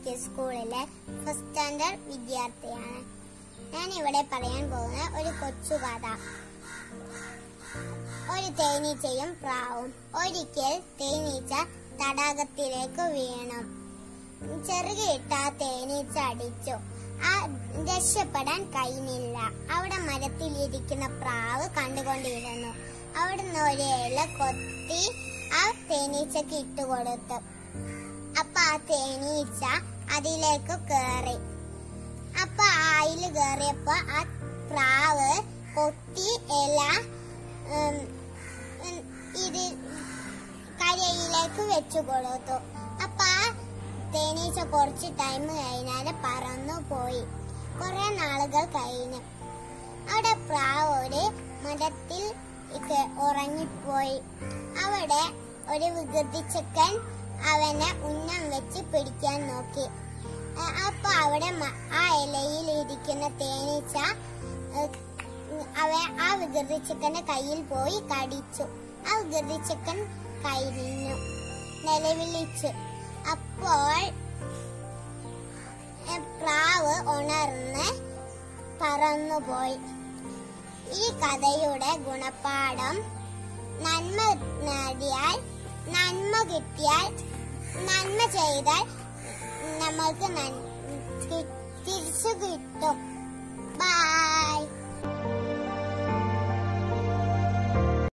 public സ്കൂളിലെ first standard വിദ്യാർത്ഥിയാണ് ഞാൻ ഇവിടെ പറയാൻ പോകുന്ന ഒരു കൊച്ചു കഥ ഒരു തേനീച്ചയും പ്രാവും ഒരിക്കൽ തേനീച്ച തടാകത്തിലേക്ക് വീണു ചെറുകിട്ട ആ തേനീച്ച അടിച്ചു ആ രക്ഷപ്പെടാൻ കഴിഞ്ഞില്ല അവിടെ മരത്തിലിരിക്കുന്ന പ്രാവ് കണ്ടുകൊണ്ടിരുന്നു അവിടുന്ന് ഒരു ഇല കൊത്തി ആ തേനീച്ചക്ക് ഇട്ടുകൊടുത്തു അപ്പൊ ആ തേനീച്ച അതിലേക്ക് കേറി അപ്പൊ ആ അയില് കേറിയപ്പോ ആ പ്രാവ് കൊത്തി ഇല ഉം, ഉം, ഇത് കരയിലേക്ക് വെച്ചു കൊടുത്തു അപ്പൊ ആ തേനീച്ച കുറച്ച് ടൈം കഴിഞ്ഞാല് പറന്നു പോയി കുറെ നാളുകൾ കഴിഞ്ഞു അവിടെ പ്രാവ് ഒരു മരത്തിൽ ഇത് ഉറങ്ങിപ്പോയി അവിടെ ഒരു വികൃതിച്ചക്കൻ അവനെ ഉന്നം വെച്ച് പിടിക്കാൻ നോക്കി അ- അപ്പൊ അവിടെ മ- ആ ഇലയിൽ ഇരിക്കുന്ന തേനീച്ച ഏ, അവ ആ വികൃതിച്ചക്കന്റെ കയ്യിൽ പോയി കടിച്ചു ആ വികൃതിച്ചക്കൻ കരിഞ്ഞു നിലവിളിച്ചു അപ്പോൾ ഏ, പ്രാവ് ഉണർന്ന് പറന്നുപോയി ഈ കഥയുടെ ഗുണപാഠം നന്മ നേടിയാൽ നന്മ കിട്ടിയാൽ നന്മ ചെയ്താൽ നമ്മൾക്ക് നൻ- കി- തിരിച്ചു കിട്ടും ബൈ